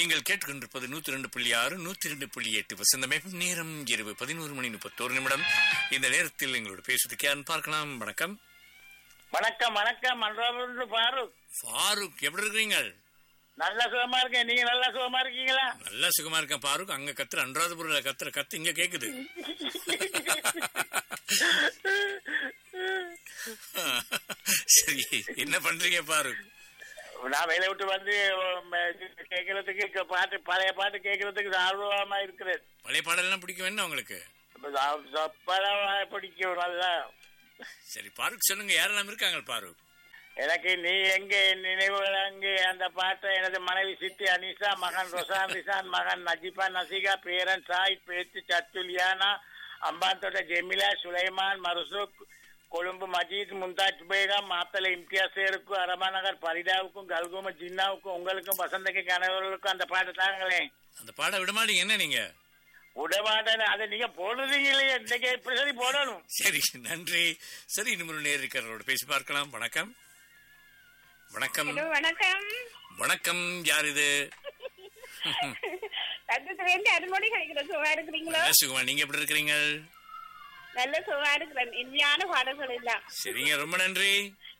நீங்கள் கேட்டுக்கொண்டிருப்பது நூத்தி ரெண்டு புள்ளி ஆறு நூத்தி ரெண்டு புள்ளி எட்டு வசந்தமே நேரம் இரவு பதினோரு மணி முப்பத்தோரு நிமிடம் இந்த நேரத்தில் எங்களோட பேசுறதுக்கு யாருன்னு பார்க்கலாம் வணக்கம் வணக்கம் வணக்கம் மன்றாபுரம் ஃபாரூக் ஃபாரூக் எப்படி இருக்கிறீங்க நல்ல சுகமா இருக்கேன் நீங்க நல்லா சுகமா இருக்கீங்களா நல்லா சுகமா இருக்கேன் ஃபாரூக் அங்க கத்துற அனுராதபுரில கத்துற கத்து இங்க கேக்குது சரி என்ன பண்றீங்க ஃபாரூக் நான் வேலை விட்டு வந்து உம், கேட்கறதுக்கு க- பாட்டு பழைய பாட்டு கேட்கறதுக்கு ஆர்வமா இருக்கிறேன் பழைய பாடலாம் பிடிக்கும் என்ன உங்களுக்கு பழமா பிடிக்கும் நல்லா சரி ஃபாரூக் சொல்லுங்க யாரெல்லாம் இருக்காங்க ஃபாரூக் எனக்கு நீ எங்கே நினைவுகள் அங்கே அந்த பாட்டை எனது மனைவி சித்தி அனிஷா மகன் ரொசான் ரிசான் மகன் நஜிபா நசிகா பேரன் சாய் பேச்சு சத்துலியானா அம்பாந்தோட்ட ஜெமிலா சுலைமான் மருசுக் கொழும்பு மஜீத் மும்தாஜ் பேகம் மாத்தலை இம்தியாசேருக்கும் அரமாநகர் பரிதாவுக்கும் கல்கும ஜின்னாவுக்கும் உங்களுக்கும் வசந்தக்கு கணவர்களுக்கும் அந்த பாட்டு தாங்களேன் அந்த பாட விட மாட்டீங்க என்ன நீங்க விடமாட்டேன் அதை நீங்க போடுறீங்களே இன்னைக்கு இப்படி சரி போடணும் சரி நன்றி சரி இன்னும் நேரிருக்கிறவரோட பேசி பார்க்கலாம் வணக்கம் வணக்கம் ஹலோ வணக்கம் வணக்கம் யார் இது சத்தத்துல இருந்து அருமொழி கிடைக்கிற சுகமா இருக்கிறீங்களோ நல்ல சுகமா நீங்க எப்படி இருக்கிறீங்க நல்ல சுகமா இருக்கிறேன் இனிமையான பாடல்கள் எல்லாம் சரிங்க ரொம்ப நன்றி